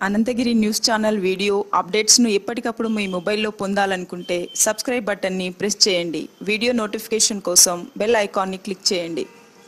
Anantagiri news channel video అప్డేట్స్ను ఎప్పటికప్పుడు మీ మొబైల్లో పొందాలనుకుంటే సబ్స్క్రైబ్ బటన్ని ప్రెస్ చేయండి వీడియో నోటిఫికేషన్ కోసం బెల్ ఐకాన్ని క్లిక్ చేయండి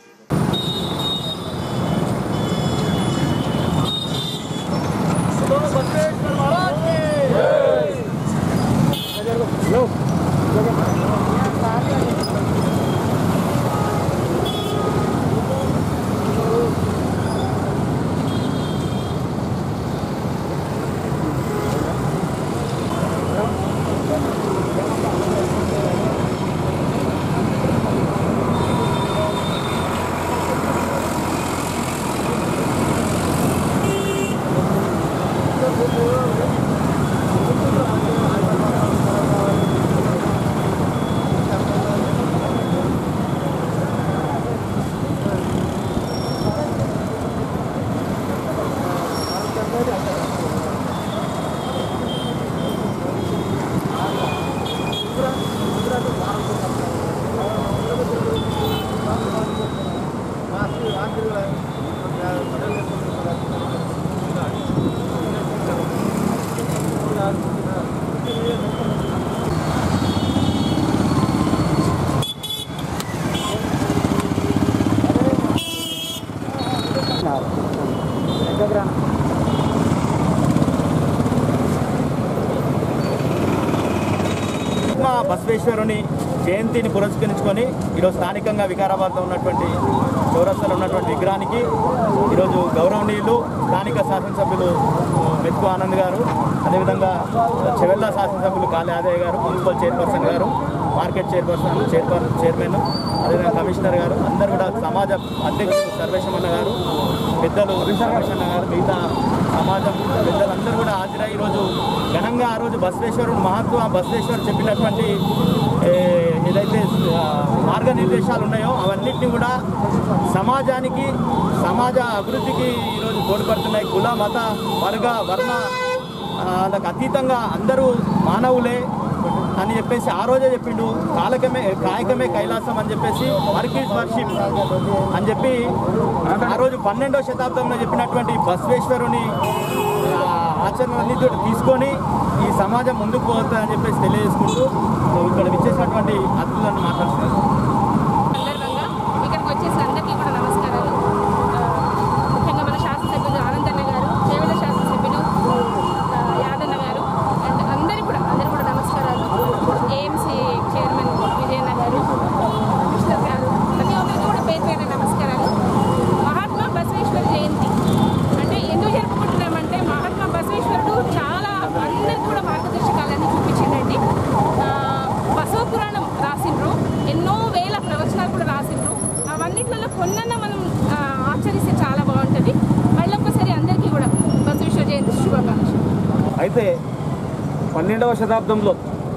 మా బసవేశ్వరుని జయంతిని పురస్కరించుకొని ఈరోజు స్థానికంగా వికారాబాద్లో ఉన్నటువంటి చౌరస్తాలో ఉన్నటువంటి విగ్రహానికి ఈరోజు గౌరవనీయులు స్థానిక శాసనసభ్యులు మెతుకు ఆనంద్ గారు అదేవిధంగా చెవెల్ల శాసనసభ్యులు కాళీ ఆదయ్య గారు మున్సిపల్ చైర్పర్సన్ గారు మార్కెట్ చైర్పర్సన్ చైర్పర్ చైర్మన్ అదేవిధంగా కమిషనర్ గారు అందరూ కూడా సమాజ అధ్యక్షులు సర్వేశమన్న గారు పెద్దలు సర్వేశన్న గారు మిగతా సమాజం పెద్దలందరూ కూడా హాజరై ఈరోజు ఘనంగా ఆ రోజు బసవేశ్వరుడు మహాత్మా బసవేశ్వర్ చెప్పినటువంటి ఏ, ఏదైతే ఆ, మార్గనిర్దేశాలు ఉన్నాయో అవన్నిటిని కూడా సమాజానికి సమాజ అభివృద్ధికి ఈరోజు తోడ్పడుతున్నాయి కుల మత వర్గ వర్ణ ఆ, వాళ్ళకి అతీతంగా అందరూ మానవులే అని చెప్పేసి ఆ రోజే చెప్పిండు కాలకమే కాయకమే కైలాసం అని చెప్పేసి వర్క్ ఈజ్ వర్షిప్ అని చెప్పి ఆ రోజు పన్నెండవ శతాబ్దంలో చెప్పినటువంటి బసవేశ్వరుని ఆ, ఆచరణలన్నిటి తీసుకొని ఈ సమాజం ముందుకు పోతుందని చెప్పేసి తెలియజేసుకుంటూ ఇక్కడ విచ్చేసినటువంటి అతిథులను మాట్లాడుతున్నారు సందర్భంగా ఇక్కడికి వచ్చేసిన అందరికీ కూడా నమస్కారాలు ఆ, ముఖ్యంగా మన శాసనసభ్యులు ఆనందన్న గారు చేవెళ్ళ శాసనసభ్యులు ఆ, యాదన్న గారు అండ్ అందరికీ కూడా అందరూ కూడా నమస్కారాలు ఏఎంసీ చైర్మన్ విజయన్న గారు కమిషనర్ గారు ప్రతి ఒక్కరికి కూడా పేరు పేరు నమస్కారాలు మహాత్మా బసవేశ్వర జయంతి అంటే ఎందుకు జరుపుకుంటున్నామంటే మహాత్మా బసవేశ్వరుడు చాలా అందరికి కూడా మార్గదర్శకాలన్నీ చూపించిందండి ఆ, బసవ పురాణం రాసిండ్రు ఎన్నో వేల ప్రవచనాలు కూడా రాసిండ్రు అవన్నిట్లలో కొన్నన్నా మనం ఆ, ఆచరిస్తే చాలా బాగుంటుంది మళ్ళీ ఒక్కసారి అందరికీ కూడా బసవేశ్వర జయంతి శుభాకాంక్షలు అయితే పన్నెండవ శతాబ్దంలో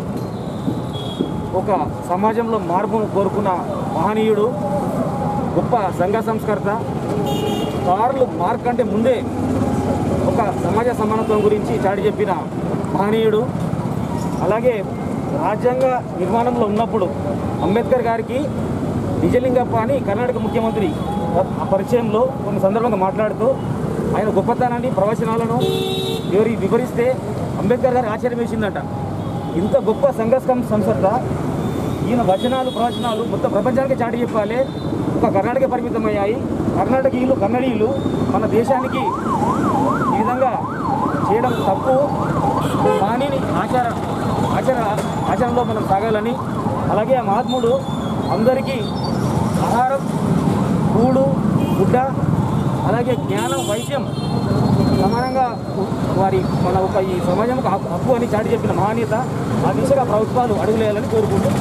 ఒక సమాజంలో మార్పును కోరుకున్న మహనీయుడు గొప్ప సంఘ సంస్కర్త కార్లు మార్క్ అంటే ముందే ఒక సమాజ సమానత్వం గురించి చాటి చెప్పిన మహనీయుడు అలాగే రాజ్యాంగ నిర్మాణంలో ఉన్నప్పుడు అంబేద్కర్ గారికి నిజలింగప్ప అని కర్ణాటక ముఖ్యమంత్రి ఆ పరిచయంలో కొన్ని సందర్భంగా మాట్లాడుతూ ఆయన గొప్పతనాన్ని ప్రవచనాలను ఎవరి వివరిస్తే అంబేద్కర్ గారికి ఆశ్చర్యం వేసిందంట ఇంత గొప్ప సంఘ సం- సంస్థ ఈయన వచనాలు ప్రవచనాలు మొత్తం ప్రపంచానికి చాటి చెప్పాలి ఒక కర్ణాటక పరిమితమయ్యాయి కర్ణాటకీయులు కన్నడీయులు మన దేశానికి ఈ విధంగా చేయడం తప్పు కానీ ఆచార ఆచర ఆచరణలో మనం సాగాలని అలాగే ఆ మహాత్ముడు అందరికీ ఆహారం కూడు గుడ్డ అలాగే జ్ఞానం వైద్యం సమానంగా వారి మన ఒక ఈ సమాజంకు హక్కు హక్కు అని చాటి చెప్పిన మహానీయత ఆ దిశగా ప్రభుత్వాలు అడుగులేయాలని కోరుకుంటున్నాను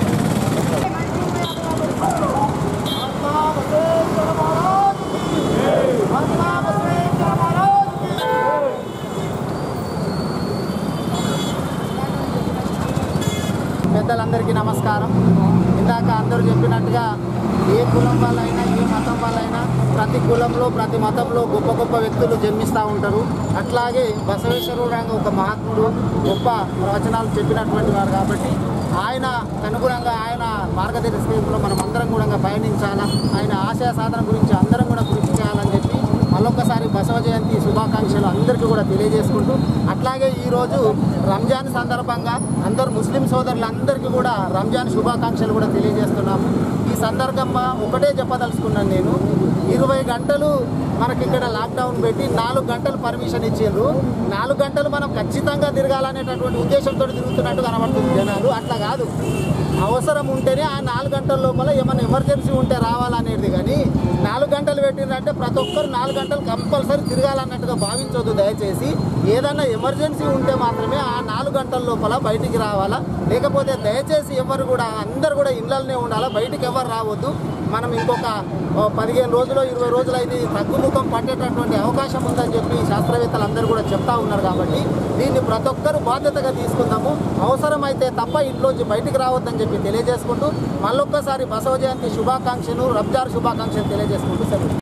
పెద్దలందరికీ నమస్కారం ఇందాక అందరూ చెప్పినట్టుగా ఏ కులం వాళ్ళైనా ఏ మతం వాళ్ళైనా ప్రతి కులంలో ప్రతి మతంలో గొప్ప గొప్ప వ్యక్తులు జన్మిస్తూ ఉంటారు అట్లాగే బసవేశ్వరుడు అనే ఒక మహాత్ముడు గొప్ప ప్రవచనాలు చెప్పినటువంటి వారు కాబట్టి ఆయన అనుగుణంగా ఆయన మార్గదర్శకంలో మనం అందరం కూడా పయనించాలా ఆయన ఆశయ సాధన గురించి అందరం కూడా కృషి చేయాలని చెప్పి మళ్ళొక్కసారి బసవ జయంతి శుభాకాంక్షలు అందరికీ కూడా తెలియజేసుకుంటూ అట్లాగే ఈరోజు రంజాన్ సందర్భంగా అందరు ముస్లిం సోదరులందరికీ కూడా రంజాన్ శుభాకాంక్షలు కూడా తెలియజేస్తున్నాము ఈ సందర్భంగా ఒకటే చెప్పదలుచుకున్నాను నేను ఇరవై గంటలు మనకి ఇక్కడ లాక్డౌన్ పెట్టి నాలుగు గంటలు పర్మిషన్ ఇచ్చిండ్రు నాలుగు గంటలు మనం ఖచ్చితంగా తిరగాలనేటటువంటి ఉద్దేశంతో తిరుగుతున్నట్టు కనబడుతుంది జనాలు అట్లా కాదు అవసరం ఉంటేనే ఆ నాలుగు గంటల లోపల ఏమైనా ఎమర్జెన్సీ ఉంటే రావాలనేది కానీ నాలుగు గంటలు పెట్టిందంటే ప్రతి ఒక్కరు నాలుగు గంటలు కంపల్సరీ తిరగాలన్నట్టుగా భావించొద్దు దయచేసి ఏదైనా ఎమర్జెన్సీ ఉంటే మాత్రమే ఆ నాలుగు గంటల లోపల బయటికి రావాలా లేకపోతే దయచేసి ఎవరు కూడా అందరు కూడా ఇళ్లలోనే ఉండాలా బయటికి ఎవరు రావద్దు మనం ఇంకొక ఓ, పదిహేను రోజులు ఇరవై రోజులు అయితే తగ్గుముఖం పట్టేటటువంటి అవకాశం ఉందని చెప్పి శాస్త్రవేత్తలు అందరూ కూడా చెప్తా ఉన్నారు కాబట్టి దీన్ని ప్రతి ఒక్కరు బాధ్యతగా తీసుకుందాము అవసరమైతే తప్ప ఇంట్లోంచి బయటికి రావద్దని చెప్పి తెలియజేసుకుంటూ మళ్ళొక్కసారి బసవ జయంతి శుభాకాంక్షలు రంజాన్ శుభాకాంక్షలు తెలియజేసుకుంటూ సెలవు